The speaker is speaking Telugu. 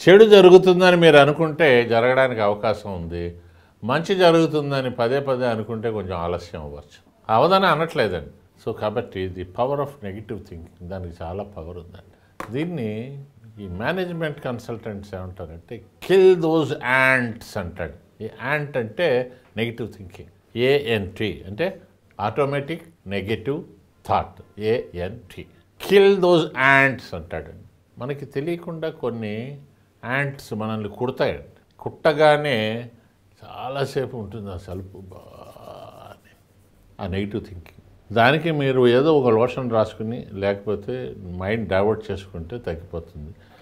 చెడు జరుగుతుందని మీరు అనుకుంటే జరగడానికి అవకాశం ఉంది మంచి జరుగుతుందని పదే పదే అనుకుంటే కొంచెం ఆలస్యం అవ్వచ్చు అవదని అనట్లేదండి సో కాబట్టి the power of negative thinking దానికి చాలా పవర్ ఉందండి దీన్ని ఈ మేనేజ్మెంట్ కన్సల్టెంట్స్ ఏమంటారంటే కిల్ దోస్ యాంట్స్ అంటాడు ఈ యాంట్ అంటే నెగిటివ్ థింకింగ్ ఏఎన్టీ అంటే automatic negative thought ANT kill those ants అంటాడండి మనకి తెలియకుండా కొన్ని యాంట్స్ మనల్ని కుడతాయండి కుట్టగానే చాలాసేపు ఉంటుంది ఆ సలుపు బాగా ఆ నెగిటివ్ థింకింగ్ దానికి మీరు ఏదో ఒక లోషన్ రాసుకుని లేకపోతే మైండ్ డైవర్ట్ చేసుకుంటే తగ్గిపోతుంది